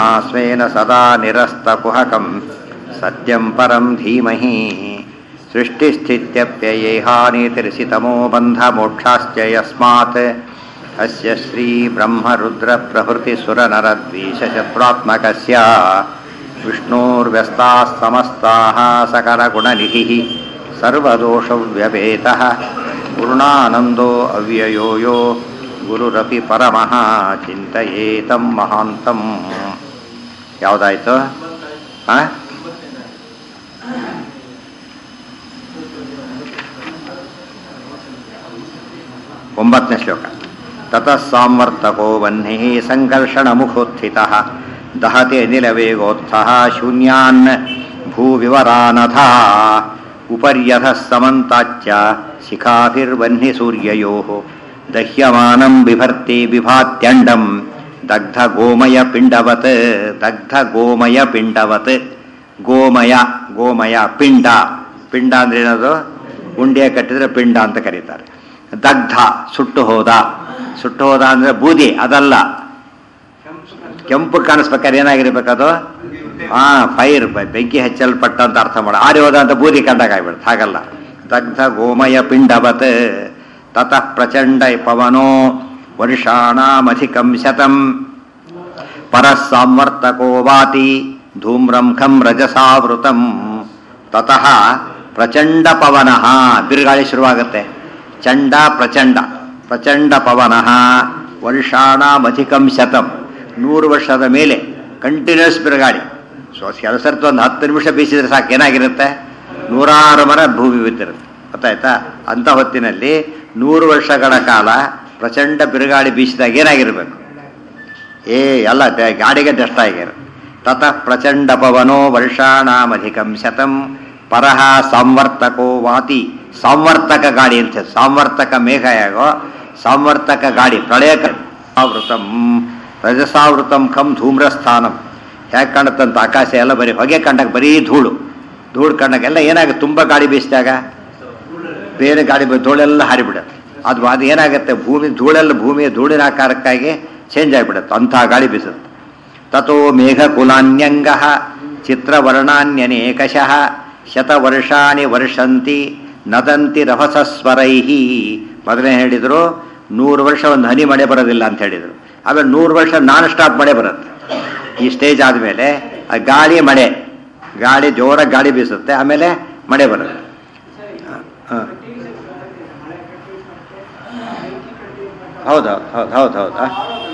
स्वेन सदा निरस्तकुहकं सत्यं परं धीमहि सृष्टिस्थित्यप्ययेहानितिर्षितमो बन्धमोक्षाश्च यस्मात् अस्य श्रीब्रह्मरुद्रप्रभृतिसुरनरद्वीषशत्रात्मकस्य विष्णोर्व्यस्ताः समस्ताः सकलगुणनिधिः सर्वदोषव्यपेतः पूर्णानन्दो अव्ययो यो ಗುರುರಪಿ ಪರಮಃ ಚಿಂತೆಯೇತಂ ಮಹಾಂತಂ ಯಾವುದಾಯ್ತು ಆ ಒಂಬತ್ತನೇ ಶ್ಲೋಕ ತತಃ ಸಾಮರ್ತಕೋ ವಹ್ನಿ ಸಂಕರ್ಷಣ ಮುಖೋತ್ಥಿತ ದಹತೆ ನಿಲವೇಗೋತ್ಥ ಶೂನ್ಯಾನ್ ಭೂವಿವರಾನಥ ಉಪರ್ಯಥ ಸಮಂತಾಚ್ಯ ಶಿಖಾಭಿರ್ವಹ್ನಿ ಸೂರ್ಯಯೋ ದಹ್ಯಮಾನಂ ಬಿಭರ್ತಿ ಬಿಭಾತ್ಯಂಡಂ ದಗ್ಧ ಗೋಮಯ ಪಿಂಡವತ್ ದಗ್ಧ ಗೋಮಯ ಪಿಂಡವತ್ ಗೋಮಯ ಗೋಮಯ ಪಿಂಡ ಪಿಂಡ ಅಂದ್ರೆ ಏನದು ಉಂಡೆ ಕಟ್ಟಿದ್ರೆ ಪಿಂಡ ಅಂತ ಕರೀತಾರೆ ದಗ್ಧ ಸುಟ್ಟು ಹೋದ ಸುಟ್ಟು ಹೋದ ಅಂದ್ರೆ ಬೂದಿ ಅದಲ್ಲ ಕೆಂಪು ಕಾಣಿಸ್ಬೇಕಾದ್ರೆ ಏನಾಗಿರ್ಬೇಕದು ಹಾ ಫೈರ್ ಬೆಂಕಿ ಹಚ್ಚಲ್ಪಟ್ಟ ಅಂತ ಅರ್ಥ ಮಾಡ ಆರಿ ಹೋದ ಅಂತ ಬೂದಿ ಕಂಡಾಗ ಆಗ್ಬಿಡುತ್ತೆ ಹಾಗಲ್ಲ ದಗ್ಧ ಗೋಮಯ ಪಿಂಡವತ್ ತತಃ ಪ್ರಚಂಡ ಪವನೋ ವರ್ಷಾಣಾಮಧಿಕಂ ಶತಂ ಪರಃ ಸಾಮರ್ತಕೋ ವಾತಿ ಧೂಮ್ರಂ ಖಂ ರಜಸಾವೃತಂ ತತಃ ಪ್ರಚಂಡ ಪವನಃ ಬಿರುಗಾಳಿ ಶುರುವಾಗುತ್ತೆ ಚಂಡ ಪ್ರಚಂಡ ಪ್ರಚಂಡ ಪವನಃ ವರ್ಷಾಣಾಮಧಿಕಂ ಶತಂ ನೂರು ವರ್ಷದ ಮೇಲೆ ಕಂಟಿನ್ಯೂಸ್ ಬಿರುಗಾಳಿ ಸೊ ಕೆಲಸರ್ತು ಒಂದು ಹತ್ತು ನಿಮಿಷ ಬೀಸಿದ್ರೆ ಸಾಕು ಏನಾಗಿರುತ್ತೆ ನೂರಾರು ಮರ ಭೂಮಿ ಬಿದ್ದಿರುತ್ತೆ ಗೊತ್ತಾಯ್ತಾ ಅಂಥ ಹೊತ್ತಿನಲ್ಲಿ ನೂರು ವರ್ಷಗಳ ಕಾಲ ಪ್ರಚಂಡ ಬಿರುಗಾಳಿ ಬೀಸಿದಾಗ ಏನಾಗಿರ್ಬೇಕು ಏ ಎಲ್ಲ ಗಾಡಿಗೆ ದಷ್ಟ ಆಗ್ಯಾರ ತತಃ ಪ್ರಚಂಡ ಪವನೋ ವರ್ಷಾಣಾಮಧಿಕಂ ಶತಂ ಪರಹ ಸಾಂವರ್ತಕೋ ವಾತಿ ಸಾಂವರ್ತಕ ಗಾಡಿ ಅಂತ ಸಾಂವರ್ತಕ ಮೇಘ ಯಾಗೋ ಸಾಂವರ್ತಕ ಗಾಡಿ ಪ್ರಳಯ ಆವೃತಂ ರಜಸಾವೃತಂ ಕಂ ಧೂಮ್ರಸ್ಥಾನಂ ಹೇಗೆ ಕಾಣುತ್ತಂತ ಆಕಾಶ ಎಲ್ಲ ಬರೀ ಹೊಗೆ ಕಂಡಾಗ ಬರೀ ಧೂಳು ಧೂಳು ಕಂಡಾಗೆಲ್ಲ ಏನಾಗುತ್ತೆ ತುಂಬ ಗಾಳಿ ಬೀಸಿದಾಗ ಬೇರೆ ಗಾಡಿ ಧೂಳೆಲ್ಲ ಹಾರಿಬಿಡುತ್ತೆ ಅದು ಅದು ಏನಾಗುತ್ತೆ ಭೂಮಿ ಧೂಳೆಲ್ಲ ಭೂಮಿಯ ಧೂಳಿನ ಆಕಾರಕ್ಕಾಗಿ ಚೇಂಜ್ ಆಗಿಬಿಡುತ್ತೆ ಅಂಥ ಗಾಳಿ ಬೀಸುತ್ತೆ ತಥೋ ಮೇಘಕುಲಾನ್ಯಂಗ ಚಿತ್ರವರ್ಣಾನ್ಯನೇಕಶಃ ಶತವರ್ಷಾಣಿ ವರ್ಷಂತಿ ನದಂತಿ ರಭಸಸ್ವರೈ ಮೊದಲೇ ಹೇಳಿದರು ನೂರು ವರ್ಷ ಒಂದು ಹನಿ ಮಳೆ ಬರೋದಿಲ್ಲ ಅಂತ ಹೇಳಿದರು ಆಮೇಲೆ ನೂರು ವರ್ಷ ನಾನ್ ಸ್ಟಾಪ್ ಮಳೆ ಬರುತ್ತೆ ಈ ಸ್ಟೇಜ್ ಆದಮೇಲೆ ಗಾಳಿ ಮಳೆ ಗಾಳಿ ಜೋರ ಗಾಳಿ ಬೀಸುತ್ತೆ ಆಮೇಲೆ ಮಳೆ ಬರುತ್ತೆ ಹಾಂ ಹೌದು ಹೌದು ಹೌದು ಹೌದಾ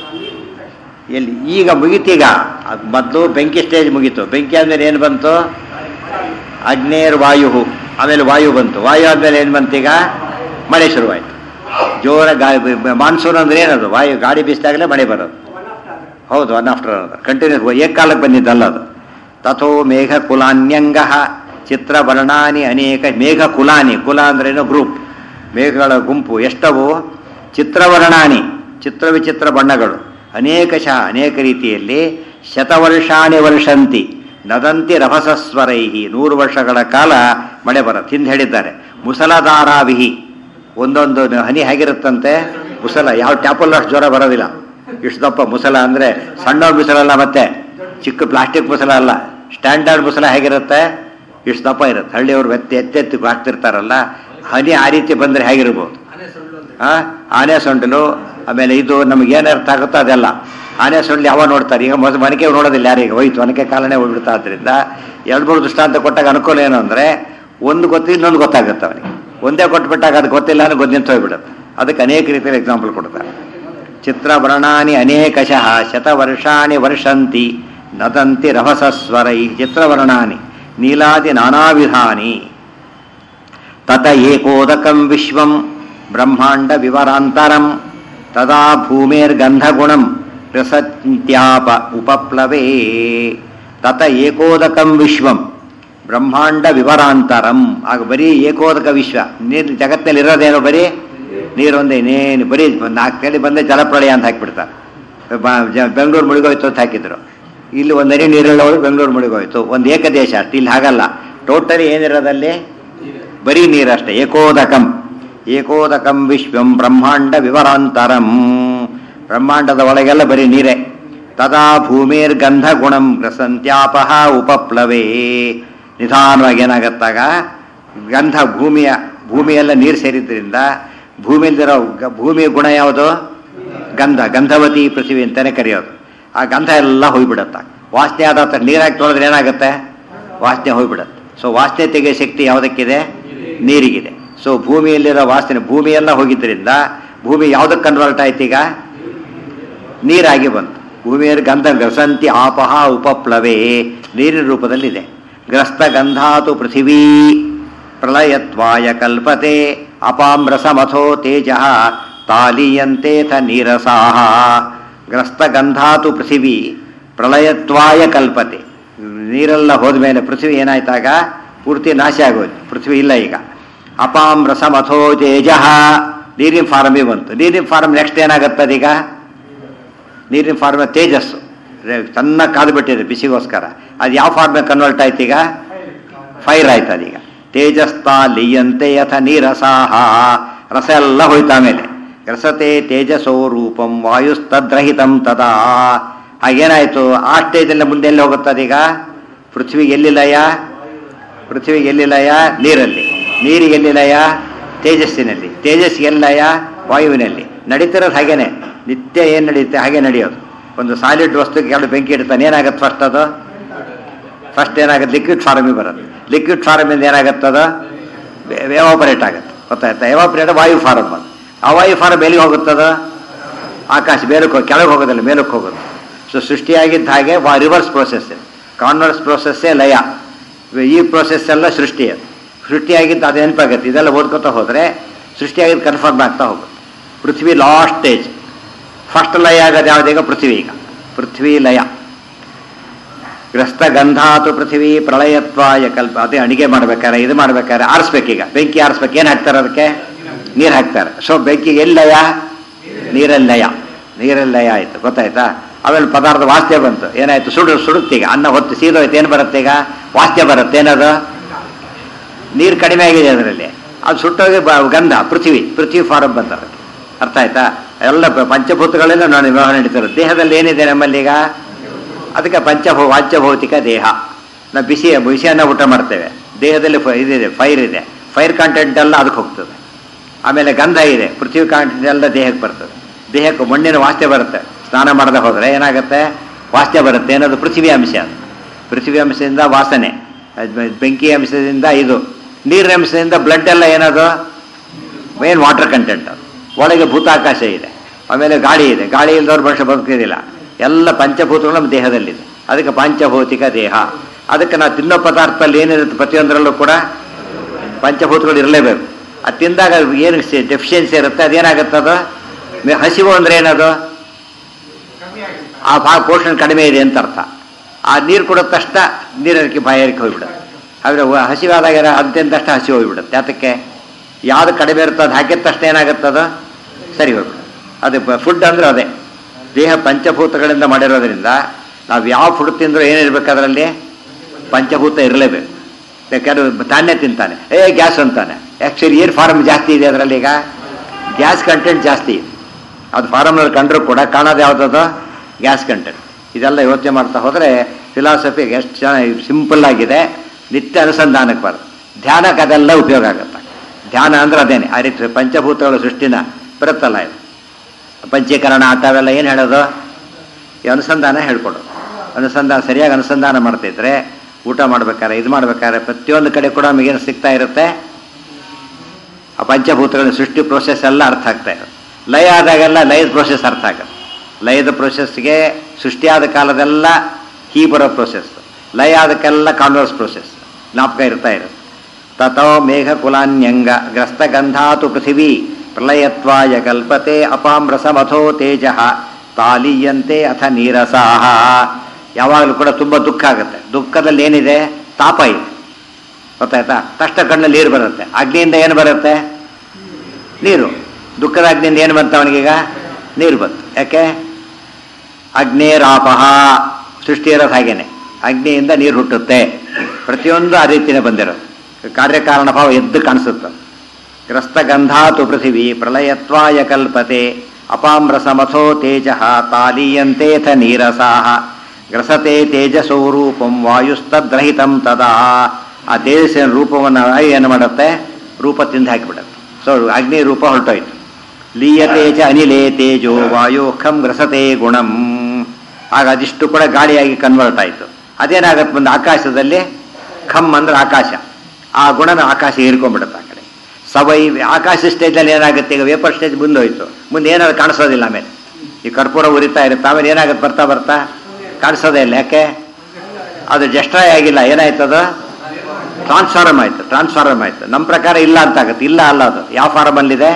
ಎಲ್ಲಿ ಈಗ ಮುಗೀತೀಗ ಮೊದಲು ಬೆಂಕಿ ಸ್ಟೇಜ್ ಮುಗೀತು ಬೆಂಕಿ ಆದಮೇಲೆ ಏನು ಬಂತು ಅಗ್ನೇರ್ ವಾಯು ಆಮೇಲೆ ವಾಯು ಬಂತು ವಾಯು ಆದಮೇಲೆ ಏನು ಬಂತೀಗ ಮಳೆ ಶುರುವಾಯಿತು ಜೋರ ಗಾಳಿ ಮಾನ್ಸೂನ್ ಅಂದ್ರೆ ಏನದು ವಾಯು ಗಾಳಿ ಬೀಸಿದಾಗಲೇ ಮಳೆ ಬರೋದು ಹೌದು ಒನ್ ಆಫ್ಟರ್ ಅನ್ನೋದು ಕಂಟಿನ್ಯೂಸ್ ಏಕಾಲಕ್ಕೆ ಬಂದಿದ್ದಲ್ಲ ಅದು ತಥೋ ಮೇಘ ಕುಲಾನ್ಯಂಗ ಚಿತ್ರವರ್ಣಾನಿ ಅನೇಕ ಮೇಘ ಕುಲಾನಿ ಕುಲ ಅಂದ್ರೇನು ಗ್ರೂಪ್ ಮೇಘಗಳ ಗುಂಪು ಎಷ್ಟವು ಚಿತ್ರವರ್ಣಾನಿ ಚಿತ್ರ ವಿಚಿತ್ರ ಬಣ್ಣಗಳು ಅನೇಕಶಃ ಅನೇಕ ರೀತಿಯಲ್ಲಿ ಶತವರ್ಷಾಣಿ ವರ್ಷಂತಿ ನದಂತಿ ರಭಸಸ್ವರೈಹಿ ನೂರು ವರ್ಷಗಳ ಕಾಲ ಮಳೆ ಬರುತ್ತೆ ಹಿಂದೆ ಹೇಳಿದ್ದಾರೆ ಮುಸಲಧಾರಾವಿಹಿ ಒಂದೊಂದು ಹನಿ ಹೇಗಿರುತ್ತಂತೆ ಮುಸಲ ಯಾವ ಟ್ಯಾಪಲ್ ಅಷ್ಟು ಜ್ವರ ಬರೋದಿಲ್ಲ ಇಷ್ಟು ದಪ್ಪ ಮುಸಲ ಅಂದರೆ ಸಣ್ಣ ಮುಸಲಲ್ಲ ಮತ್ತೆ ಚಿಕ್ಕ ಪ್ಲಾಸ್ಟಿಕ್ ಮುಸಲ ಅಲ್ಲ ಸ್ಟ್ಯಾಂಡರ್ಡ್ ಮುಸಲ ಹೇಗಿರುತ್ತೆ ಇಷ್ಟು ದಪ್ಪ ಇರುತ್ತೆ ಹಳ್ಳಿಯವರು ಎತ್ತಿ ಎತ್ತೆತ್ತಿ ಹಾಕ್ತಿರ್ತಾರಲ್ಲ ಹನಿ ಆ ರೀತಿ ಬಂದರೆ ಹೇಗಿರ್ಬೋದು ಹಾಂ ಆನೆ ಸೊಂಡಲು ಆಮೇಲೆ ಇದು ನಮ್ಗೆ ಏನು ಅರ್ಥ ಆಗುತ್ತೋ ಅದೆಲ್ಲ ಆನೆ ಸೊಂಡ್ಲು ಯಾವ ನೋಡ್ತಾರೆ ಈಗ ಮೊದಲು ಮನಕೆ ನೋಡೋದಿಲ್ಲ ಯಾರಿಗೆ ಹೋಯ್ತು ಒನಕೆ ಕಾಲನೇ ಹೋಗ್ಬಿಡ್ತಾ ಆದ್ದರಿಂದ ಎರಡು ಮೂರು ದೃಷ್ಟಾಂತ ಕೊಟ್ಟಾಗ ಅನುಕೂಲ ಏನು ಅಂದರೆ ಒಂದು ಗೊತ್ತು ಇನ್ನೊಂದು ಗೊತ್ತಾಗುತ್ತೆ ಅವನಿಗೆ ಒಂದೇ ಕೊಟ್ಬಿಟ್ಟಾಗ ಅದು ಗೊತ್ತಿಲ್ಲ ಅಂದ್ರೆ ಗೊತ್ತಿಂತ ಹೋಗ್ಬಿಡುತ್ತೆ ಅದಕ್ಕೆ ಅನೇಕ ರೀತಿಯಲ್ಲಿ ಎಕ್ಸಾಂಪಲ್ ಕೊಡ್ತಾರೆ ಚಿತ್ರವರ್ಣಾನಿ ಅನೇಕಶಃ ಶತವರ್ಷಾಣಿ ವರ್ಷಂತಿ ನದಂತಿ ರಭಸಸ್ವರೈ ಚಿತ್ರವರ್ಣಾನಿ ನೀಲಾದಿ ನಾನಾವಿಧಾನಿ ತತ ಏಕೋದಕಂ ವಿಶ್ವಂ ಬ್ರಹ್ಮಾಂಡ ವಿವರಾಂತರಂ ತದಾ ಭೂಮೇರ್ಗಂಧಗುಣಂ ರಸತ್ಯಾಪ ಉಪಪ್ಲವೇ ತತ ಏಕೋದಕಂ ವಿಶ್ವಂ ಬ್ರಹ್ಮಾಂಡ ವಿವರಾಂತರಂ ಆಗ ಬರೀ ಏಕೋದಕ ವಿಶ್ವ ನೀರು ಜಗತ್ತಿನಲ್ಲಿ ಇರೋದೇನೋ ಬರೀ ನೀರೊಂದೇ ಇನ್ನೇನು ಬರೀ ನಾಲ್ಕು ತಲೆ ಬಂದೇ ಜಲಪ್ರಳಯ ಅಂತ ಹಾಕಿಬಿಡ್ತಾರೆ ಬೆಂಗಳೂರು ಮುಳುಗೋಯ್ತು ಅಂತ ಹಾಕಿದ್ರು ಇಲ್ಲಿ ಒಂದು ನರಿ ನೀರುಳ್ಳವರು ಬೆಂಗಳೂರು ಮುಳುಗೋಯ್ತು ಒಂದು ಏಕದೇಶ ಅಷ್ಟು ಇಲ್ಲಿ ಹಾಗಲ್ಲ ಟೋಟಲಿ ಏನಿರೋದಲ್ಲಿ ಬರೀ ನೀರಷ್ಟೇ ಏಕೋದಕಂ ಏಕೋದಕಂ ವಿಶ್ವಂ ಬ್ರಹ್ಮಾಂಡ ವಿವರಾಂತರಂ ಬ್ರಹ್ಮಾಂಡದ ಒಳಗೆಲ್ಲ ಬರೀ ನೀರೇ ತದಾ ಭೂಮಿರ್ಗಂಧಗುಣಂ ಗ್ರಸಂತ್ಯಾಪಹ ಉಪಪ್ಲವೇ ನಿಧಾನವಾಗಿ ಏನಾಗತ್ತಾಗ ಗಂಧ ಭೂಮಿಯ ಭೂಮಿಯೆಲ್ಲ ನೀರು ಸೇರಿದ್ರಿಂದ ಭೂಮಿಯಲ್ಲಿರೋ ಗ- ಭೂಮಿಯ ಗುಣ ಯಾವುದು ಗಂಧ ಗಂಧವತಿ ಪೃಥ್ವಿ ಅಂತಾನೆ ಕರೆಯೋದು ಆ ಗಂಧ ಎಲ್ಲ ಹೋಗ್ಬಿಡತ್ತ ವಾಸನೆ ಆದ ತಕ್ಷಣ ನೀರಾಗಿ ತೊಳೆದ್ರೆ ಏನಾಗುತ್ತೆ ವಾಸನೆ ಹೋಗ್ಬಿಡತ್ತೆ ಸೊ ವಾಸನೆ ತೆಗೆಯೋ ಶಕ್ತಿ ಯಾವುದಕ್ಕಿದೆ ನೀರಿಗಿದೆ ಸೊ ಭೂಮಿಯಲ್ಲಿರೋ ವಾಸನೆ ಭೂಮಿಯೆಲ್ಲ ಹೋಗಿದ್ದರಿಂದ ಭೂಮಿ ಯಾವುದಕ್ಕೆ ಕನ್ವರ್ಟ್ ಆಯ್ತು ಈಗ ನೀರಾಗಿ ಬಂತು ಭೂಮಿಯಲ್ಲಿ ಗಂಧ ಗ್ರಸಂತಿ ಆಪಹ ಉಪಪ್ಲವೇ ನೀರಿನ ರೂಪದಲ್ಲಿದೆ ಗ್ರಸ್ತ ಗಂಧಾತು ಪೃಥಿವೀ ಪ್ರಳಯತ್ವಾಯ ಕಲ್ಪತೆ ಅಪಾಮ್ರಸಮಥೋ ತೇಜ ತಾಲೀಯಂತೇಥ ನೀರಸಾಹ ಗ್ರಸ್ತ ಗಂಧಾತು ಪೃಥಿವೀ ಪ್ರಳಯತ್ವಾಯ ಕಲ್ಪತೆ ನೀರೆಲ್ಲ ಹೋದ್ಮೇಲೆ ಪೃಥ್ವಿ ಏನಾಯ್ತಾಗ ಪೂರ್ತಿ ನಾಶ ಆಗೋಯ್ತು ಪೃಥ್ವಿ ಇಲ್ಲ ಈಗ ಅಪಾಂ ರಸಮಥೋ ತೇಜ ನೀರಿನ ಫಾರ್ಮೇ ಬಂತು ನೀರಿನ ಫಾರ್ಮ್ ನೆಕ್ಸ್ಟ್ ಏನಾಗತ್ತದೀಗ ನೀರಿನ ಫಾರ್ಮ್ ತೇಜಸ್ಸು ರೆ- ಚೆನ್ನಾಗಿ ಕಾದು ಬಿಟ್ಟಿದೆ ಬಿಸಿಗೋಸ್ಕರ ಅದು ಯಾವ ಫಾರ್ಮ್ ಕನ್ವರ್ಟ್ ಆಯ್ತು ಈಗ ಫೈರ್ ಆಯ್ತು ಅದೀಗ ತೇಜಸ್ತಾ ಲೀಯಂತೆ ಯಥ ನೀರಸಾಹ ರಸ ಎಲ್ಲ ಹೋಯ್ತು ಆಮೇಲೆ ರಸತೆ ತೇಜಸೋ ರೂಪಂ ವಾಯುಸ್ತದ್ರಹಿತಂ ತದಾ ಹಾಗೇನಾಯ್ತು ಆ ಸ್ಟೇಜಲ್ಲಿ ಮುಂದೆ ಎಲ್ಲಿ ಹೋಗುತ್ತದೀಗ ಪೃಥ್ವಿಗೆ ಎಲ್ಲಿ ಲಯ ಪೃಥ್ವಿಗೆ ಎಲ್ಲಿ ಲಯ ನೀರಲ್ಲಿ ನೀರಿಗೆ ಎಲ್ಲಿ ಲಯ ತೇಜಸ್ಸಿನಲ್ಲಿ ತೇಜಸ್ಸಿಗೆ ಎಲ್ಲಿ ಲಯ ವಾಯುವಿನಲ್ಲಿ ನಡೀತಿರೋದು ಹಾಗೇನೆ ನಿತ್ಯ ಏನು ನಡೆಯುತ್ತೆ ಹಾಗೆ ನಡೆಯೋದು ಒಂದು ಸಾಲಿಡ್ ವಸ್ತುಗೆ ಎರಡು ಬೆಂಕಿ ಇಡ್ತಾನೆ ಏನಾಗುತ್ತೆ ಫಸ್ಟ್ ಅದು ಫಸ್ಟ್ ಏನಾಗುತ್ತೆ ಲಿಕ್ವಿಡ್ ಫಾರ್ಮಿಗೆ ಬರುತ್ತೆ ಲಿಕ್ವಿಡ್ ಫಾರ್ಮಿಂದ ಏನಾಗುತ್ತದ ಎವಾಪರೇಟ್ ಆಗುತ್ತೆ ಗೊತ್ತಾಯ್ತಾ ಎವಾಪರೇಟ್ ವಾಯು ಫಾರಮ್ ಅದು ಆ ವಾಯು ಫಾರಮ್ ಎಲ್ಲಿಗೆ ಹೋಗುತ್ತದ ಆಕಾಶ ಮೇಲಕ್ಕೆ ಹೋಗಿ ಕೆಳಗೆ ಹೋಗೋದಿಲ್ಲ ಮೇಲಕ್ಕೆ ಹೋಗುತ್ತೆ ಸೊ ಸೃಷ್ಟಿಯಾಗಿದ್ದ ಹಾಗೆ ವಾ ರಿವರ್ಸ್ ಪ್ರೋಸೆಸ್ ಕಾನ್ವರ್ಸ್ ಪ್ರೋಸೆಸ್ಸೇ ಲಯ ಈ ಪ್ರೋಸೆಸ್ ಎಲ್ಲ ಸೃಷ್ಟಿ ಅದು ಸೃಷ್ಟಿಯಾಗಿದ್ದು ಅದು ನೆನಪಾಗುತ್ತೆ ಇದೆಲ್ಲ ಓದ್ಕೊತಾ ಹೋದರೆ ಸೃಷ್ಟಿಯಾಗಿದ್ದು ಕನ್ಫರ್ಮ್ ಆಗ್ತಾ ಹೋಗುತ್ತೆ ಪೃಥ್ವಿ ಲಾಸ್ಟ್ ಸ್ಟೇಜ್ ಫಸ್ಟ್ ಲಯ ಆಗೋದು ಯಾವುದೀಗ ಪೃಥ್ವಿ ಈಗ ಪೃಥ್ವಿ ಲಯ ಗ್ರಸ್ತ ಗಂಧಾತು ಪೃಥ್ವಿ ಪ್ರಳಯತ್ವಾಯ ಕಲ್ಪ ಅದೇ ಅಡಿಗೆ ಮಾಡ್ಬೇಕಾರೆ ಇದು ಮಾಡ್ಬೇಕಾರೆ ಆರಿಸ್ಬೇಕೀಗ ಬೆಂಕಿ ಆರಿಸ್ಬೇಕು ಏನು ಹಾಕ್ತಾರೆ ಅದಕ್ಕೆ ನೀರು ಹಾಕ್ತಾರೆ ಸೊ ಬೆಂಕಿಗೆ ಎಲ್ಲಯ ನೀರಲ್ಲಿ ಲಯ ನೀರಲ್ಲಿ ಲಯ ಆಯ್ತು ಗೊತ್ತಾಯ್ತಾ ಆಮೇಲೆ ಪದಾರ್ಥ ವಾಸ್ತೆ ಬಂತು ಏನಾಯ್ತು ಸುಡು ಸುಡುತ್ತೀಗ ಅನ್ನ ಹೊತ್ತು ಸೀದೋಯ್ತು ಏನು ಬರುತ್ತೆ ಈಗ ವಾಸ್ತೆ ಬರುತ್ತೆ ಏನದು ನೀರು ಕಡಿಮೆ ಆಗಿದೆ ಅದರಲ್ಲಿ ಅದು ಸುಟ್ಟೋಗಿ ಬ- ಗಂಧ ಪೃಥ್ವಿ ಪೃಥ್ವಿ ಫಾರಂ ಬಂತ ಅದಕ್ಕೆ ಅರ್ಥ ಆಯ್ತಾ ಎಲ್ಲ ಪ- ಪಂಚಭೂತಗಳೆಲ್ಲ ನಾನು ವ್ಯವಹಾರ ನಡೀತಾರೆ ದೇಹದಲ್ಲಿ ಏನಿದೆ ನಮ್ಮಲ್ಲಿ ಈಗ ಅದಕ್ಕೆ ಪಂಚಭೌ ವಾಚ್ಯಭೌತಿಕ ದೇಹ ನಾವು ಬಿಸಿ ಬಿಸಿಯನ್ನ ಊಟ ಮಾಡ್ತೇವೆ ದೇಹದಲ್ಲಿ ಫ- ಇದಿದೆ ಫೈರ್ ಇದೆ ಫೈರ್ ಕಾಂಟೆಂಟ್ ಎಲ್ಲ ಅದಕ್ಕೆ ಹೋಗ್ತದೆ ಆಮೇಲೆ ಗಂಧ ಇದೆ ಪೃಥ್ವಿ ಕಾಂಟೆಂಟ್ ಎಲ್ಲ ದೇಹಕ್ಕೆ ಬರ್ತದೆ ದೇಹಕ್ಕೆ ಮಣ್ಣಿನ ವಾಸ್ತೆ ಬರುತ್ತೆ ಸ್ನಾನ ಮಾಡದೆ ಹೋದರೆ ಏನಾಗುತ್ತೆ ವಾಸ್ತೆ ಬರುತ್ತೆ ಏನದು ಪೃಥ್ವಿ ಅಂಶ ಅದು ಪೃಥ್ವಿ ಅಂಶದಿಂದ ವಾಸನೆ ಅದ್ ಬೆಂಕಿ ಅಂಶದಿಂದ ಇದು ನೀರಿನ ಅಂಶದಿಂದ ಬ್ಲಡ್ ಎಲ್ಲ ಏನದು ಮೇನ್ ವಾಟರ್ ಕಂಟೆಂಟ್ ಅದು ಒಳಗೆ ಭೂತಾಕಾಶ ಇದೆ ಆಮೇಲೆ ಗಾಳಿ ಇದೆ ಗಾಳಿ ಇಲ್ದವ್ರು ಮನುಷ್ಯ ಬದುಕಿದಿಲ್ಲ ಎಲ್ಲ ಪಂಚಭೂತಗಳು ನಮ್ಮ ದೇಹದಲ್ಲಿದೆ ಅದಕ್ಕೆ ಪಂಚಭೌತಿಕ ದೇಹ ಅದಕ್ಕೆ ನಾವು ತಿನ್ನೋ ಪದಾರ್ಥದಲ್ಲಿ ಏನಿರುತ್ತೆ ಪ್ರತಿಯೊಂದರಲ್ಲೂ ಕೂಡ ಪಂಚಭೂತಗಳು ಇರಲೇಬೇಕು ಅದು ತಿಂದಾಗ ಏನು ಡೆಫಿಷಿಯನ್ಸಿ ಇರುತ್ತೆ ಅದೇನಾಗುತ್ತೆ ಅದು ಮೆ- ಹಸಿವು ಅಂದ್ರೆ ಏನದು ಆ ಭಾಗ ಪೋಷಣೆ ಕಡಿಮೆ ಇದೆ ಅಂತ ಅರ್ಥ ಆ ನೀರು ಕೊಡೋದ ತಕ್ಷಣ ನೀರಕ್ಕೆ ಬಾಯಾರಿಕೆ ಹೋಗ್ಬಿಡುತ್ತೆ ಆದರೆ ಹಸಿವಾದಾಗ ಏನ- ಅಂತೆಂದ ತಕ್ಷಣ ಹಸಿ ಹೋಗ್ಬಿಡುತ್ತೆ ಯಾತಕ್ಕೆ ಯಾವ್ದು ಕಡಿಮೆ ಇರುತ್ತೋ ಅದು ಹಾಕಿದ ತಕ್ಷಣ ಏನಾಗುತ್ತದ ಸರಿ ಹೋಗ್ಬಿಡುತ್ತೆ ಅದು ಫುಡ್ ಅಂದ್ರೆ ಅದೇ ದೇಹ ಪಂಚಭೂತಗಳಿಂದ ಮಾಡಿರೋದ್ರಿಂದ ನಾವು ಯಾವ ಫುಡ್ ತಿಂದರೂ ಏನಿರ್ಬೇಕು ಅದರಲ್ಲಿ ಪಂಚಭೂತ ಇರಲೇಬೇಕು ಬೇಕಾದ್ರೆ ಧಾನ್ಯ ತಿಂತಾನೆ ಏ ಗ್ಯಾಸ್ ಅಂತಾನೆ ಆ್ಯಕ್ಚುಲಿ ಏನು ಫಾರ್ಮ್ ಜಾಸ್ತಿ ಇದೆ ಅದರಲ್ಲಿ ಈಗ ಗ್ಯಾಸ್ ಕಂಟೆಂಟ್ ಜಾಸ್ತಿ ಇದೆ ಅದು ಫಾರಮ್ನಲ್ಲಿ ಕಂಡ್ರೂ ಕೂಡ ಕಾಣೋದು ಯಾವುದದು ಗ್ಯಾಸ್ ಕಂಟೆಂಟ್ ಇದೆಲ್ಲ ಯೋಚನೆ ಮಾಡ್ತಾ ಹೋದರೆ ಫಿಲಾಸಫಿ ಎಷ್ಟು ಚೆನ್ನಾಗಿ ಸಿಂಪಲ್ ಆಗಿದೆ ನಿತ್ಯ ಅನುಸಂಧಾನಕ್ಕೆ ಬರುತ್ತೆ ಧ್ಯಾನಕ್ಕೆ ಅದೆಲ್ಲ ಉಪಯೋಗ ಆಗುತ್ತೆ ಧ್ಯಾನ ಅಂದ್ರೆ ಅದೇನೆ ಆ ರೀತಿ ಪಂಚಭೂತಗಳ ಸೃಷ್ಟಿನ ಬರುತ್ತಲ್ಲ ಇದು ಪಂಚೀಕರಣ ಅಂಥವೆಲ್ಲ ಏನು ಹೇಳೋದು ಈ ಅನುಸಂಧಾನ ಹೇಳ್ಕೊಡೋದು ಅನುಸಂಧಾನ ಸರಿಯಾಗಿ ಅನುಸಂಧಾನ ಮಾಡ್ತಿದ್ರೆ ಊಟ ಮಾಡ್ಬೇಕಾದ್ರೆ ಇದು ಮಾಡ್ಬೇಕಾದ್ರೆ ಪ್ರತಿಯೊಂದು ಕಡೆ ಕೂಡ ನಮಗೇನು ಸಿಗ್ತಾ ಇರುತ್ತೆ ಆ ಪಂಚಭೂತಗಳ ಸೃಷ್ಟಿ ಪ್ರೋಸೆಸ್ ಎಲ್ಲ ಅರ್ಥ ಆಗ್ತಾ ಇರುತ್ತೆ ಲಯ ಆದಾಗೆಲ್ಲ ಲಯದ ಪ್ರೋಸೆಸ್ ಅರ್ಥ ಆಗುತ್ತೆ ಲಯದ ಪ್ರೋಸೆಸ್ಗೆ ಸೃಷ್ಟಿಯಾದ ಕಾಲದೆಲ್ಲ ಕೀ ಬರೋ ಪ್ರೋಸೆಸ್ ಲಯ ಆದಕ್ಕೆಲ್ಲ ಕಾನ್ವರ್ಸ್ ಪ್ರೋಸೆಸ್ ಜ್ಞಾಪಕ ಇರ್ತಾ ಇರುತ್ತೆ ತಥೋ ಮೇಘ ಕುಲಾನ್ಯಂಗ ಗ್ರಸ್ತ ಗಂಧಾತು ಪೃಥಿವೀ ಪ್ರಳಯತ್ವಾಯ ಕಲ್ಪತೆ ಅಪಾಂ ರಸಮಥೋ ತೇಜ ತಾಲೀಯಂತೆ ಅಥ ನೀರಸಾಹ ಯಾವಾಗಲೂ ಕೂಡ ತುಂಬ ದುಃಖ ಆಗುತ್ತೆ ದುಃಖದಲ್ಲಿ ಏನಿದೆ ತಾಪ ಇದೆ ಗೊತ್ತಾಯ್ತಾ ತಕ್ಷಣ ಕಣ್ಣಲ್ಲಿ ನೀರು ಬರುತ್ತೆ ಅಗ್ನಿಯಿಂದ ಏನು ಬರುತ್ತೆ ನೀರು ದುಃಖದ ಅಗ್ನಿಯಿಂದ ಏನು ಬಂತ ಅವನಿಗೀಗ ನೀರು ಬಂತು ಯಾಕೆ ಅಗ್ನೇರಾಪಹ ಸೃಷ್ಟಿ ಇರೋದು ಹಾಗೇನೆ ಅಗ್ನಿಯಿಂದ ನೀರು ಹುಟ್ಟುತ್ತೆ ಪ್ರತಿಯೊಂದು ಆ ರೀತಿನೇ ಬಂದಿರೋದು ಕಾರ್ಯಕಾರಣ ಭಾವ ಎದ್ದು ಕಾಣಿಸುತ್ತೆ ಗ್ರಸ್ತ ಗಂಧಾತು ಪೃಥಿವಿ ಪ್ರಳಯತ್ವಾಯ ಕಲ್ಪತೆ ಅಪಾಮ್ರಸಮಥೋ ತೇಜ ತಾಲೀಯಂತೇಥ ನೀರಸಾಹ ಗ್ರಸತೆ ತೇಜಸೋ ರೂಪಂ ವಾಯುಸ್ತದ್ರಹಿತಂ ತದಾ ಆ ತೇಜಸ್ಸಿನ ರೂಪವನ್ನು ವಾಯು ಏನು ಮಾಡುತ್ತೆ ರೂಪ ತಿಂದು ಹಾಕಿಬಿಡುತ್ತೆ ಸೊ ಅಗ್ನಿ ರೂಪ ಹೊರಟೋಯ್ತು ಲೀಯತೆ ಚ ಅನಿಲೇ ತೇಜೋ ವಾಯು ಖಂ ಗ್ರಸತೆ ಗುಣಂ ಆಗ ಅದಿಷ್ಟು ಕೂಡ ಗಾಳಿಯಾಗಿ ಕನ್ವರ್ಟ್ ಆಯಿತು ಅದೇನಾಗತ್ತೆ ಬಂದು ಆಕಾಶದಲ್ಲಿ ಖಮ್ ಅಂದ್ರೆ ಆಕಾಶ ಆ ಗುಣನ ಆಕಾಶ ಹೀರ್ಕೊಂಡ್ಬಿಡುತ್ತೆ ಆ ಕಡೆ ಸವೈ ಆಕಾಶ ಸ್ಟೇಜಲ್ಲಿ ಏನಾಗುತ್ತೆ ಈಗ ವೇಪರ್ ಸ್ಟೇಜ್ ಮುಂದೆ ಹೋಯ್ತು ಮುಂದೆ ಏನಾದ್ರು ಕಾಣಿಸೋದಿಲ್ಲ ಆಮೇಲೆ ಈ ಕರ್ಪೂರ ಉರಿತಾ ಇರುತ್ತೆ ಆಮೇಲೆ ಏನಾಗುತ್ತೆ ಬರ್ತಾ ಬರ್ತಾ ಕಾಣಿಸೋದೇ ಇಲ್ಲ ಯಾಕೆ ಅದು ಜಸ್ಟ್ರಾಯ್ ಆಗಿಲ್ಲ ಏನಾಯ್ತದ ಟ್ರಾನ್ಸ್ಫಾರ್ಮ್ ಆಯ್ತು ಟ್ರಾನ್ಸ್ಫಾರ್ಮ್ ಆಯ್ತು ನಮ್ಮ ಪ್ರಕಾರ ಇಲ್ಲ ಅಂತ ಆಗುತ್ತೆ ಇಲ್ಲ ಅಲ್ಲ ಅದು ಯಾವ ಫಾರಮಲ್ಲಿದೆ